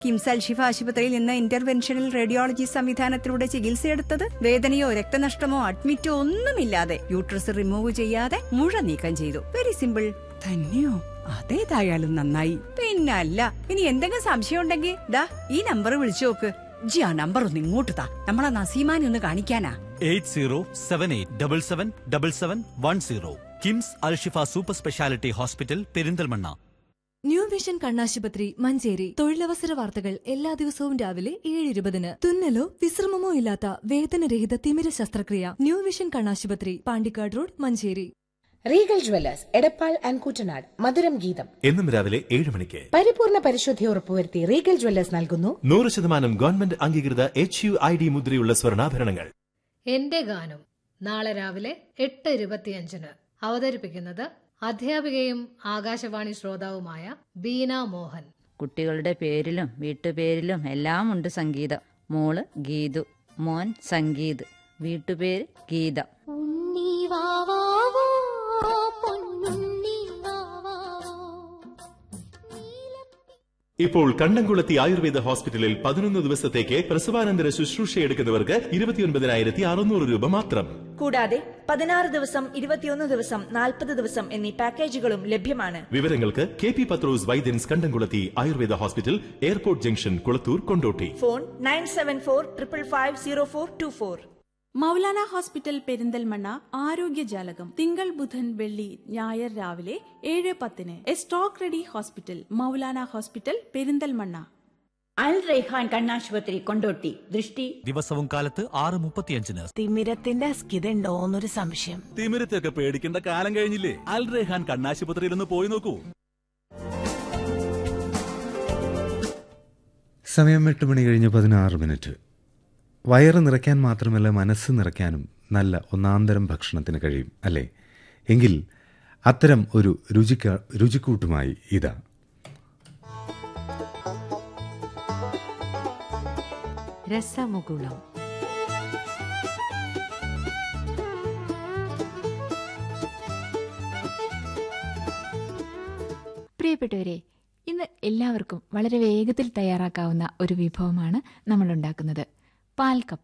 കിംസ് അൽഷിഫ ആശുപത്രിയിൽ നിന്ന് interventional radiology സംവിധാനത്തിലൂടെ ചികിത്സയെടുത്തത് വേദനയോ രക്തനഷ്ടമോ അഡ്മിറ്റോ ഒന്നുമില്ലാതെ യൂട്രസ് റിമൂവ് ചെയ്യാതെ മുഴ നീക്കം ചെയ്തു വെരി സിമ്പിൾ തന്നെയോ അതേതായാലും നന്നായി പിന്നല്ല ഇനി എന്തെങ്കിലും സംശയം ഉണ്ടെങ്കിൽ ദാ ഈ നമ്പർ വിളിച്ചു നോക്ക് ജി ആ നമ്പർ ഒന്ന് ഇങ്ങോട്ട് താ നമ്മളെ നസീമാനെ ഒന്ന് കാണിക്കാനാ eight zero seven eight double seven double seven one zero KIMS Alshifa super speciality hospital Perinthalmanna New Vision കണ്ണാശുപത്രി മഞ്ചേരി തൊഴിലവസര വാർത്തകൾ എല്ലാ ദിവസവും രാവിലെ ഏഴ് ഇരുപതിന് തുന്നലോ വിശ്രമമോ ഇല്ലാത്ത വേദനരഹിത തിമിര ശസ്ത്രക്രിയ ന്യൂ വിഷൻ കണ്ണാശുപത്രി Pandikkad road Manjeri Regal Jewellers Edappal and Koottanad മധുരം ഗീതം എന്നും രാവിലെ ഏഴ് മണിക്ക് പരിപൂർണ പരിശുദ്ധി ഉറപ്പുവരുത്തി റീഗൽ ജ്വല്ലേഴ്സ് നൽകുന്നു നൂറ് ശതമാനം ഗവൺമെന്റ് അംഗീകൃത എച്ച് യു ഐ ഡി മുദ്രയുള്ള സ്വർണ്ണാഭരണങ്ങൾ എന്റെ ഗാനം നാളെ രാവിലെ എട്ട് ഇരുപത്തിയഞ്ചിന് അവതരിപ്പിക്കുന്നത് അധ്യാപികയും ആകാശവാണി ശ്രോതാവുമായ ബീന മോഹൻ കുട്ടികളുടെ പേരിലും വീട്ടുപേരിലും എല്ലാം ഉണ്ട് സംഗീതം മോള് ഗീതു മോൻ സംഗീത് വീട്ടുപേര് ഗീത ഉണ്ണി വാവാവോ പൊന്നുണ്ണി വാവാവോ ഇപ്പോൾ കണ്ടംകുളത്തി ആയുർവേദ ഹോസ്പിറ്റലിൽ പതിനൊന്ന് ദിവസത്തേക്ക് പ്രസവാനന്തര ശുശ്രൂഷ എടുക്കുന്നവർക്ക് ഇരുപത്തിയൊൻപതിനായിരത്തി അറുന്നൂറ് രൂപ മാത്രം കൂടാതെ പതിനാറ് ദിവസം ഇരുപത്തിയൊന്ന് ദിവസം നാൽപ്പത് ദിവസം എന്നീ പാക്കേജുകളും ലഭ്യമാണ് വിവരങ്ങൾക്ക് K P Pathros Vaidyans Kandamkulathy Ayurveda hospital airport junction Kulathur Kondotty phone nine seven four triple five zero four two four Maulana hospital Perinthalmanna ആരോഗ്യജാലകം തിങ്കൾ ബുധൻ വെള്ളി ഞായർ രാവിലെ ഏഴ് പത്തിന് a stock ready hospital Maulana hospital Perinthalmanna Al Raihan കണ്ണാശുപത്രി കൊണ്ടോട്ടി ദൃഷ്ടി ദിവസവും കാലത്ത് ആറ് മുപ്പത്തിയഞ്ചിന് തിമിരത്തിന്റെ അസ്കിതണ്ടോന്നൊരു സംശയം തിമിരത്തെയൊക്കെ പേടിക്കേണ്ട കാലം കഴിഞ്ഞില്ലേ അൽ റെഹാൻ കണ്ണാശുപത്രിയിൽ ഒന്ന് പോയി നോക്കൂ സമയം എട്ട് മണി കഴിഞ്ഞ് പതിനാറ് മിനിറ്റ് വയറ് നിറയ്ക്കാൻ മാത്രമല്ല മനസ്സ് നിറയ്ക്കാനും നല്ല ഒന്നാന്തരം ഭക്ഷണത്തിന് കഴിയും അല്ലേ എങ്കിൽ അത്തരം ഒരു രുചിക്ക രുചിക്കൂട്ടുമായി ഇതാ രസമുകുളം പ്രിയപ്പെട്ടവരെ ഇന്ന് എല്ലാവർക്കും വളരെ വേഗത്തിൽ തയ്യാറാക്കാവുന്ന ഒരു വിഭവമാണ് നമ്മൾ ഉണ്ടാക്കുന്നത് പാൽക്കപ്പ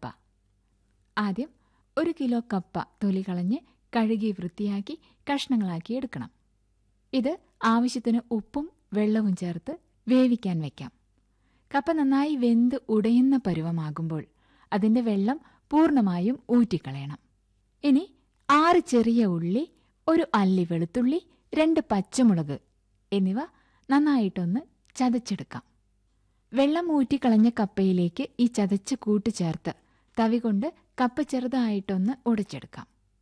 ആദ്യം ഒരു കിലോ കപ്പ തൊലി കളഞ്ഞ് കഴുകി വൃത്തിയാക്കി കഷ്ണങ്ങളാക്കി എടുക്കണം ഇത് ആവശ്യത്തിന് ഉപ്പും വെള്ളവും ചേർത്ത് വേവിക്കാൻ വെക്കാം കപ്പ നന്നായി വെന്ത് ഉടയുന്ന പരുവമാകുമ്പോൾ അതിൻ്റെ വെള്ളം പൂർണ്ണമായും ഊറ്റിക്കളയണം ഇനി ആറ് ചെറിയ ഉള്ളി ഒരു അല്ലി വെളുത്തുള്ളി രണ്ട് പച്ചമുളക് എന്നിവ നന്നായിട്ടൊന്ന് ചതച്ചെടുക്കാം വെള്ളം ഊറ്റിക്കളഞ്ഞ കപ്പയിലേക്ക് ഈ ചതച്ച കൂട്ട് ചേർത്ത് തവി കൊണ്ട് കപ്പ ചെറുതായിട്ടൊന്ന് ഉടച്ചെടുക്കാം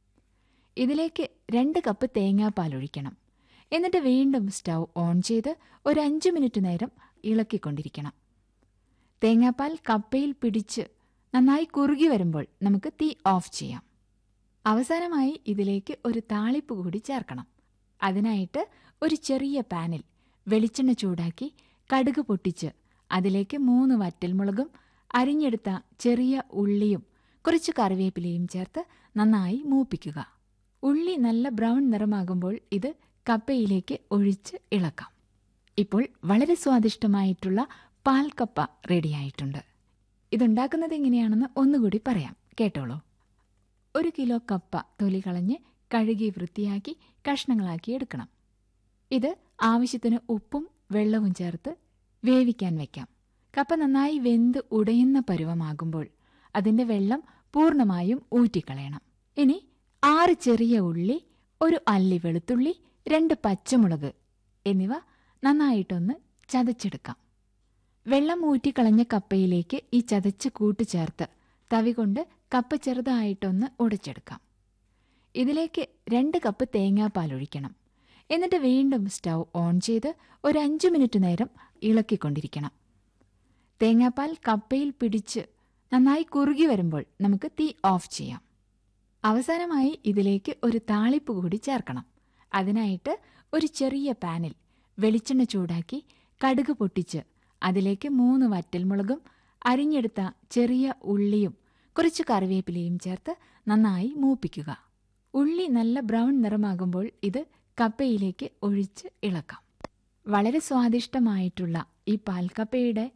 ഇതിലേക്ക് രണ്ട് കപ്പ് തേങ്ങാപ്പാൽ ഒഴിക്കണം എന്നിട്ട് വീണ്ടും സ്റ്റൗ ഓൺ ചെയ്ത് ഒരു അഞ്ച് മിനിറ്റ് നേരം ഇളക്കിക്കൊണ്ടിരിക്കണം തേങ്ങാപ്പാൽ കപ്പയിൽ പിടിച്ച് നന്നായി കുറുകി വരുമ്പോൾ നമുക്ക് തീ ഓഫ് ചെയ്യാം അവസാനമായി ഇതിലേക്ക് ഒരു താളിപ്പ് കൂടി ചേർക്കണം അതിനായിട്ട് ഒരു ചെറിയ പാനിൽ വെളിച്ചെണ്ണ ചൂടാക്കി കടുക് പൊട്ടിച്ച് അതിലേക്ക് മൂന്ന് വറ്റൽമുളകും അരിഞ്ഞെടുത്ത ചെറിയ ഉള്ളിയും കുറച്ച് കറിവേപ്പിലയും ചേർത്ത് നന്നായി മൂപ്പിക്കുക ഉള്ളി നല്ല ബ്രൗൺ നിറമാകുമ്പോൾ ഇത് കപ്പയിലേക്ക് ഒഴിച്ച് ഇളക്കാം ഇപ്പോൾ വളരെ സ്വാദിഷ്ടമായിട്ടുള്ള പാൽക്കപ്പ റെഡിയായിട്ടുണ്ട് ഇതുണ്ടാക്കുന്നത് എങ്ങനെയാണെന്ന് ഒന്നുകൂടി പറയാം കേട്ടോളൂ ഒരു കിലോ കപ്പ തൊലി കളഞ്ഞ് കഴുകി വൃത്തിയാക്കി കഷ്ണങ്ങളാക്കി എടുക്കണം ഇത് ആവശ്യത്തിന് ഉപ്പും വെള്ളവും ചേർത്ത് വേവിക്കാൻ വെക്കാം കപ്പ നന്നായി വെന്ത് ഉടയുന്ന പരുവമാകുമ്പോൾ അതിൻ്റെ വെള്ളം പൂർണ്ണമായും ഊറ്റിക്കളയണം ഇനി ആറ് ചെറിയ ഉള്ളി ഒരു അല്ലി വെളുത്തുള്ളി രണ്ട് പച്ചമുളക് എന്നിവ നന്നായിട്ടൊന്ന് ചതച്ചെടുക്കാം വെള്ളം ഊറ്റിക്കളഞ്ഞ കപ്പയിലേക്ക് ഈ ചതച്ച കൂട്ട് ചേർത്ത് തവി കൊണ്ട് കപ്പ ചെറുതായിട്ടൊന്ന് ഉടച്ചെടുക്കാം ഇതിലേക്ക് രണ്ട് കപ്പ് തേങ്ങാപ്പാൽ ഒഴിക്കണം എന്നിട്ട് വീണ്ടും സ്റ്റൗ ഓൺ ചെയ്ത് ഒരു അഞ്ച് മിനിറ്റ് നേരം ഇളക്കിക്കൊണ്ടിരിക്കണം തേങ്ങാപ്പാൽ കപ്പയിൽ പിടിച്ച് നന്നായി കുറുകി വരുമ്പോൾ നമുക്ക് തീ ഓഫ് ചെയ്യാം അവസാനമായി ഇതിലേക്ക് ഒരു താളിപ്പ് കൂടി ചേർക്കണം അതിനായിട്ട് ഒരു ചെറിയ പാനിൽ വെളിച്ചെണ്ണ ചൂടാക്കി കടുക് പൊട്ടിച്ച് അതിലേക്ക് മൂന്ന് വറ്റൽമുളകും അരിഞ്ഞെടുത്ത ചെറിയ ഉള്ളിയും കുറച്ച് കറിവേപ്പിലയും ചേർത്ത് നന്നായി മൂപ്പിക്കുക ഉള്ളി നല്ല ബ്രൗൺ നിറമാകുമ്പോൾ ഇത് കപ്പയിലേക്ക് ഒഴിച്ച് ഇളക്കാം വളരെ സ്വാദിഷ്ടമായിട്ടുള്ള ഈ പാൽക്കപ്പയുടെ